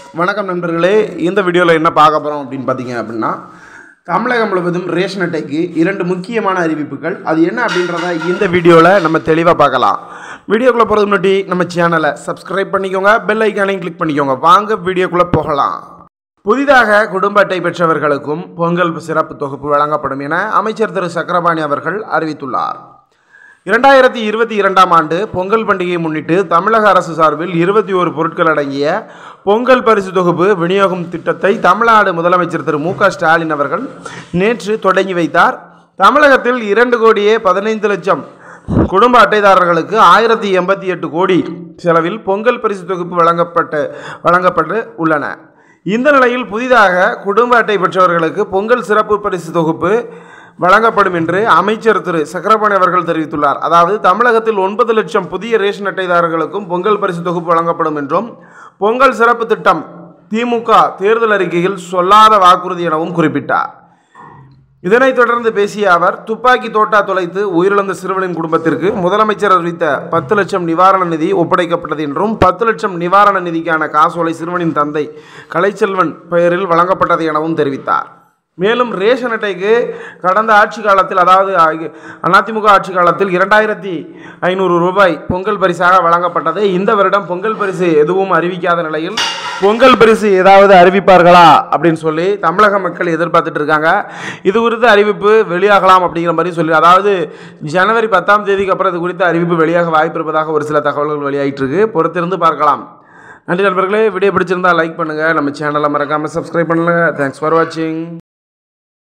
வணக்கம் நண்பர்களே இந்த வீடியோவில் என்ன பார்க்க போகிறோம் அப்படின்னு பார்த்தீங்க அப்படின்னா தமிழகம் முழுவதும் ரேஷன் அட்டைக்கு இரண்டு முக்கியமான அறிவிப்புகள் அது என்ன அப்படின்றத இந்த வீடியோவில் நம்ம தெளிவாக பார்க்கலாம் வீடியோக்குள்ளே போகிறது முன்னாடி நம்ம சேனலை சப்ஸ்கிரைப் பண்ணிக்கோங்க பெல் ஐக்கானையும் கிளிக் பண்ணிக்கோங்க வாங்க வீடியோக்குள்ளே போகலாம் புதிதாக குடும்ப அட்டை பெற்றவர்களுக்கும் பொங்கல் சிறப்பு தொகுப்பு வழங்கப்படும் என அமைச்சர் திரு சக்கரபாணி அவர்கள் அறிவித்துள்ளார் இரண்டாயிரத்தி இருபத்தி இரண்டாம் ஆண்டு பொங்கல் பண்டிகையை முன்னிட்டு தமிழக அரசு சார்பில் இருபத்தி ஒரு பொருட்கள் அடங்கிய பொங்கல் பரிசு தொகுப்பு விநியோகம் திட்டத்தை தமிழ்நாடு முதலமைச்சர் திரு மு க ஸ்டாலின் அவர்கள் நேற்று தொடங்கி வைத்தார் தமிழகத்தில் இரண்டு கோடியே பதினைந்து லட்சம் குடும்ப அட்டைதாரர்களுக்கு ஆயிரத்தி எண்பத்தி எட்டு கோடி செலவில் பொங்கல் பரிசு தொகுப்பு வழங்கப்பட்டு வழங்கப்பட்டு உள்ளன இந்த நிலையில் புதிதாக குடும்ப அட்டை பெற்றவர்களுக்கு பொங்கல் சிறப்பு பரிசு தொகுப்பு வழங்கப்படும் என்று அமைச்சர் திரு சக்கரபாணி அவர்கள் தெரிவித்துள்ளார் அதாவது தமிழகத்தில் ஒன்பது லட்சம் புதிய ரேஷன் அட்டைதாரர்களுக்கும் பொங்கல் பரிசு தொகுப்பு வழங்கப்படும் என்றும் பொங்கல் சிறப்பு திட்டம் திமுக தேர்தல் அறிக்கையில் சொல்லாத வாக்குறுதி எனவும் குறிப்பிட்டார் இதனைத் தொடர்ந்து பேசிய அவர் துப்பாக்கி தோட்டா தொலைத்து உயிரிழந்த சிறுவனின் குடும்பத்திற்கு முதலமைச்சர் அறிவித்த பத்து லட்சம் நிவாரண நிதி ஒப்படைக்கப்பட்டது என்றும் பத்து லட்சம் நிவாரண நிதிக்கான காசோலை சிறுவனின் தந்தை கலைச்செல்வன் பெயரில் வழங்கப்பட்டது எனவும் தெரிவித்தார் மேலும் ரேஷன் அட்டைக்கு கடந்த ஆட்சி காலத்தில் அதாவது அ- அதிமுக ஆட்சி காலத்தில் இரண்டாயிரத்தி ஐநூறு ரூபாய் பொங்கல் பரிசாக வழங்கப்பட்டது இந்த வருடம் பொங்கல் பரிசு எதுவும் அறிவிக்காத நிலையில் பொங்கல் பரிசு ஏதாவது அறிவிப்பார்களா அப்படின்னு சொல்லி தமிழக மக்கள் எதிர்பார்த்துட்டு இருக்காங்க இது குறித்த அறிவிப்பு வெளியாகலாம் அப்படிங்கிற மாதிரி சொல்லி அதாவது ஜனவரி பத்தாம் தேதிக்கு அப்புறம் இது குறித்த அறிவிப்பு வெளியாக வாய்ப்பு இருப்பதாக ஒரு சில தகவல்கள் வெளியாகிட்டு இருக்கு பொறுத்திருந்து பார்க்கலாம் நன்றி நண்பர்களே வீடியோ பிடிச்சிருந்தா லைக் பண்ணுங்கள் நம்ம சேனலை மறக்காமல் சப்ஸ்கிரைப் பண்ணுங்கள் தேங்க்ஸ் ஃபார் வாட்சிங்